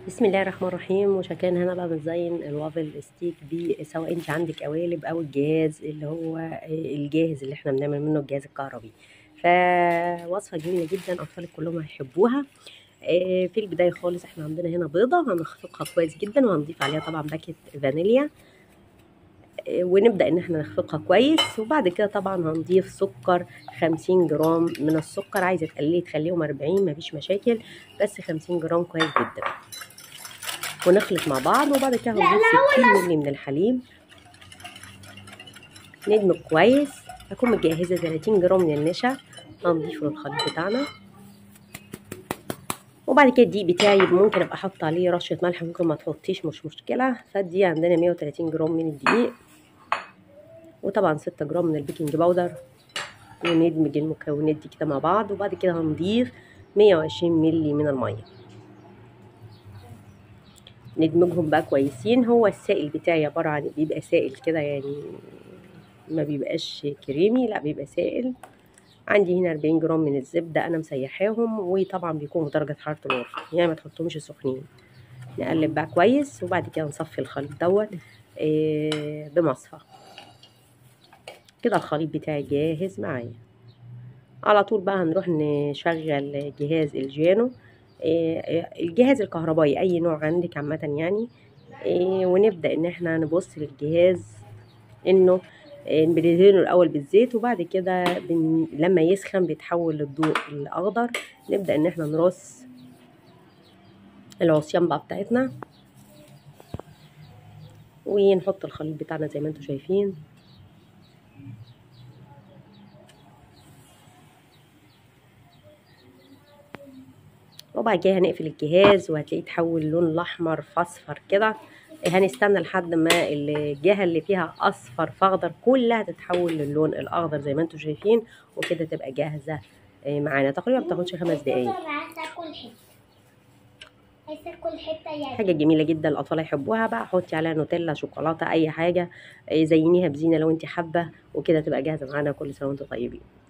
بسم الله الرحمن الرحيم وشكان هنا بقى بنزين الوافل ستيك دي سواء انت عندك قوالب او الجهاز اللي هو الجاهز اللي احنا بنعمل منه الجهاز الكهربي فوصفه جميله جدا اطفالك كلهم هيحبوها آه، في البدايه خالص احنا عندنا هنا بيضه هنخفقها كويس جدا وهنضيف عليها طبعا باكيت فانيليا آه، ونبدا ان احنا نخفقها كويس وبعد كده طبعا هنضيف سكر 50 جرام من السكر عايزه تقللي تخليهم 40 مفيش مشاكل بس 50 جرام كويس جدا ونخلط مع بعض وبعد كده هنضيف 60 مللي من الحليب ندمج كويس هكون مجهزه 30 جرام من النشا هنضيفه للخليط بتاعنا وبعد كده الدقيق بتاعي ممكن ابقى احط عليه رشه ملح ممكن ما تحطيش مش مشكله فالدقيق عندنا 130 جرام من الدقيق وطبعا 6 جرام من البيكنج باودر وندمج المكونات دي كده مع بعض وبعد كده هنضيف 120 مللي من الميه ندمجهم بقى كويسين هو السائل بتاعي عبارة عن بيبقى سائل كده يعني ما بيبقاش كريمي لا بيبقى سائل عندي هنا 40 جرام من الزبدة أنا مسيحاهم وطبعا بيكونوا درجة حرارة الغرفة يعني ما تحطهمش سخنين نقلب بقى كويس وبعد كده نصفي الخليط دوت آه بمصفى كده الخليط بتاعي جاهز معايا على طول بقى هنروح نشغل جهاز الجيانو الجهاز الكهربائي اي نوع عندك عامه يعني ونبدا ان احنا نبص للجهاز انه بندهنه الاول بالزيت وبعد كده بن... لما يسخن بيتحول للضوء الاخضر نبدا ان احنا نرص العصيان بقى بتاعتنا ونحط الخليط بتاعنا زي ما انتم شايفين وبعد كده هنقفل الجهاز وهتلاقيه تحول لون الاحمر في اصفر كده هنستنى لحد ما الجهه اللي فيها اصفر فاخضر كلها تتحول للون الاخضر زي ما انتم شايفين وكده تبقى جاهزه معانا تقريبا ما بتاخدش خمس دقايق حاجة جميلة جدا الأطفال يحبوها بقى حطي عليها نوتيلا شوكولاتة أي حاجة زينيها بزينة لو انت حابة وكده تبقى جاهزة معانا كل سنة وانتم طيبين